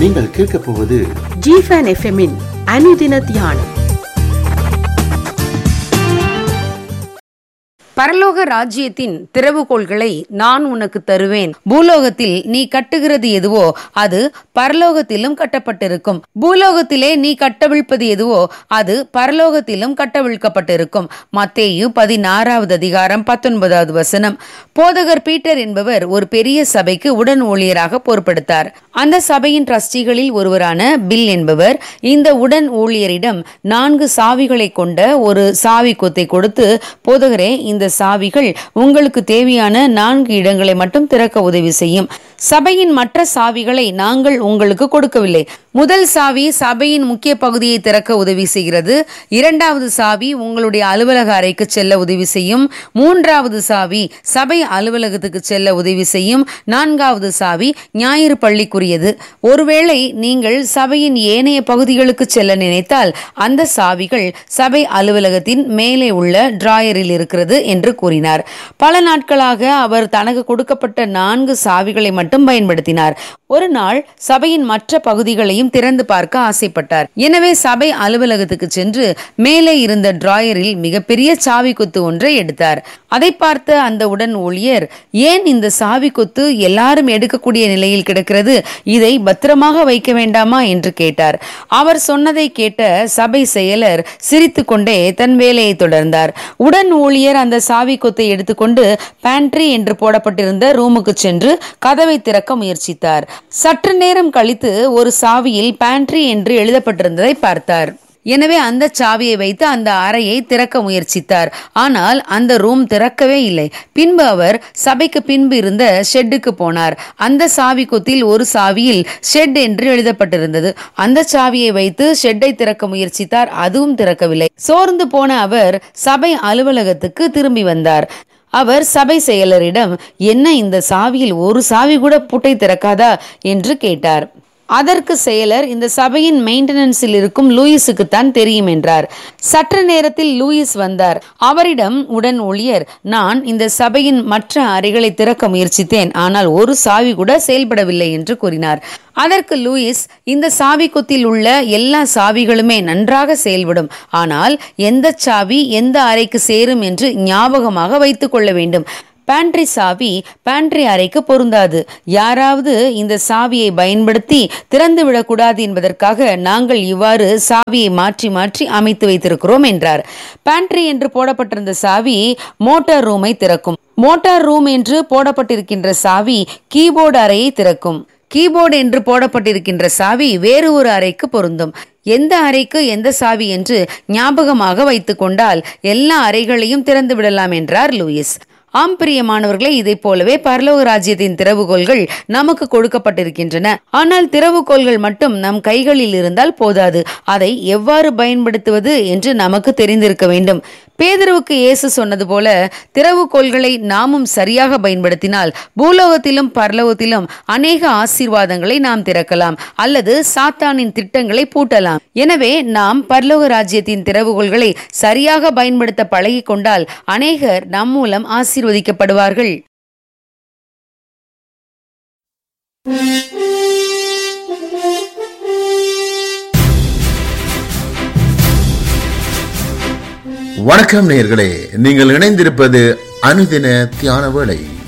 நீங்கள் கேட்கப் போவது ஜிஃபன் எஃப்எம்மின் அனுதின தியானம் பரலோக ராஜ்யத்தின் திறவுகோள்களை நான் உனக்கு தருவேன் பூலோகத்தில் நீ கட்டுகிறது எதுவோ அது பரலோகத்திலும் கட்டப்பட்டிருக்கும் பூலோகத்திலே நீ கட்டவிழ்ப்பது எதுவோ அது பரலோகத்திலும் கட்டவிழ்க்கப்பட்டிருக்கும் மத்தேயு பதினாறாவது அதிகாரம் பத்தொன்பதாவது வசனம் போதகர் பீட்டர் என்பவர் ஒரு பெரிய சபைக்கு உடன் ஊழியராக பொறுப்பெடுத்தார் அந்த சபையின் ட்ரஸ்டிகளில் ஒருவரான பில் என்பவர் இந்த உடன் ஊழியரிடம் நான்கு சாவிகளை கொண்ட ஒரு சாவி கொத்தை கொடுத்து போதகரே இந்த சாவிகள் உங்களுக்கு தேவையான நான்கு இடங்களை மட்டும் திறக்க உதவி செய்யும் சபையின் மற்ற சாவிகளை நாங்கள் உங்களுக்கு கொடுக்கவில்லை முதல் சாவி சபையின் முக்கிய பகுதியை திறக்க உதவி செய்கிறது இரண்டாவது சாவி உங்களுடைய அலுவலக அறைக்கு செல்ல உதவி செய்யும் மூன்றாவது சாவி சபை அலுவலகத்துக்கு செல்ல உதவி செய்யும் நான்காவது சாவி ஞாயிறு பள்ளிக்குரியது ஒருவேளை நீங்கள் சபையின் ஏனைய பகுதிகளுக்கு செல்ல நினைத்தால் அந்த சாவிகள் சபை அலுவலகத்தின் மேலே உள்ள டிராயரில் இருக்கிறது என்று கூறினார் பல நாட்களாக அவர் தனக்கு கொடுக்கப்பட்ட நான்கு சாவிகளை மட்டும் பயன்படுத்தினார் ஒரு நாள் சபையின் மற்ற பகுதிகளையும் திறந்து பார்க்க ஆசைப்பட்டார் எனவே சபை அலுவலகத்துக்கு சென்று மேலே இருந்த டிராயரில் மிகப்பெரிய சாவி கொத்து ஒன்றை எடுத்தார் அதை பார்த்த அந்த உடன் ஊழியர் ஏன் இந்த சாவி கொத்து எல்லாரும் எடுக்கக்கூடிய நிலையில் கிடக்கிறது இதை பத்திரமாக வைக்க வேண்டாமா என்று கேட்டார் அவர் சொன்னதை கேட்ட சபை செயலர் சிரித்துக்கொண்டே தன் வேலையை தொடர்ந்தார் உடன் ஊழியர் அந்த சாவி கொத்தை எடுத்துக்கொண்டு பேண்ட்ரி என்று போடப்பட்டிருந்த ரூமுக்கு சென்று கதவை திறக்க முயற்சித்தார் சற்று நேரம் கழித்து ஒரு சாவியில் பேண்ட்ரி என்று எழுதப்பட்டிருந்ததை பார்த்தார் எனவே அந்த சாவியை வைத்து அந்த அறையை திறக்க முயற்சித்தார் ஆனால் அந்த ரூம் திறக்கவே இல்லை பின்பு அவர் சபைக்கு பின்பு இருந்த ஷெட்டுக்கு போனார் அந்த சாவி கொத்தில் ஒரு சாவியில் ஷெட் என்று எழுதப்பட்டிருந்தது அந்த சாவியை வைத்து ஷெட்டை திறக்க முயற்சித்தார் அதுவும் திறக்கவில்லை சோர்ந்து போன அவர் சபை அலுவலகத்துக்கு திரும்பி வந்தார் அவர் சபை செயலரிடம் என்ன இந்த சாவியில் ஒரு சாவி கூட பூட்டை திறக்காதா என்று கேட்டார் அதற்கு செயலர் இந்த சபையின் மெயின்டெனன்ஸில் இருக்கும் லூயிஸுக்கு தான் தெரியும் என்றார் சற்று நேரத்தில் லூயிஸ் வந்தார் அவரிடம் உடன் ஊழியர் நான் இந்த சபையின் மற்ற அறைகளை திறக்க முயற்சித்தேன் ஆனால் ஒரு சாவி கூட செயல்படவில்லை என்று கூறினார் அதற்கு லூயிஸ் இந்த சாவி கொத்தில் உள்ள எல்லா சாவிகளுமே நன்றாக செயல்படும் ஆனால் எந்த சாவி எந்த அறைக்கு சேரும் என்று ஞாபகமாக வைத்துக் கொள்ள வேண்டும் பேண்ட்ரி சாவி பேண்ட்ரி அறைக்கு பொருந்தாது யாராவது இந்த சாவியை பயன்படுத்தி திறந்து விடக்கூடாது என்பதற்காக நாங்கள் இவ்வாறு சாவியை மாற்றி மாற்றி அமைத்து வைத்திருக்கிறோம் என்றார் பேண்ட்ரி என்று போடப்பட்டிருந்த சாவி மோட்டார் ரூமை திறக்கும் மோட்டார் ரூம் என்று போடப்பட்டிருக்கின்ற சாவி கீபோர்டு அறையை திறக்கும் கீபோர்டு என்று போடப்பட்டிருக்கின்ற சாவி வேறு ஒரு அறைக்கு பொருந்தும் எந்த அறைக்கு எந்த சாவி என்று ஞாபகமாக வைத்துக் கொண்டால் எல்லா அறைகளையும் திறந்து விடலாம் என்றார் லூயிஸ் ஆம் பிரியமானவர்களே இதைப் போலவே பரலோக ராஜ்யத்தின் திறவுகோள்கள் நமக்கு கொடுக்கப்பட்டிருக்கின்றன ஆனால் திறவுகோள்கள் மட்டும் நம் கைகளில் இருந்தால் போதாது அதை எவ்வாறு பயன்படுத்துவது என்று நமக்கு தெரிந்திருக்க வேண்டும் பேதருவுக்கு இயேசு சொன்னது போல திறவுகோள்களை நாமும் சரியாக பயன்படுத்தினால் பூலோகத்திலும் பரலோகத்திலும் அநேக ஆசீர்வாதங்களை நாம் திறக்கலாம் அல்லது சாத்தானின் திட்டங்களை பூட்டலாம் எனவே நாம் பரலோக ராஜ்யத்தின் திறவுகோள்களை சரியாக பயன்படுத்த பழகி கொண்டால் அநேகர் நம் மூலம் ஆசீர்வதிக்கப்படுவார்கள் வணக்கம் நேயர்களே நீங்கள் இணைந்திருப்பது அனுதின தியான வேளை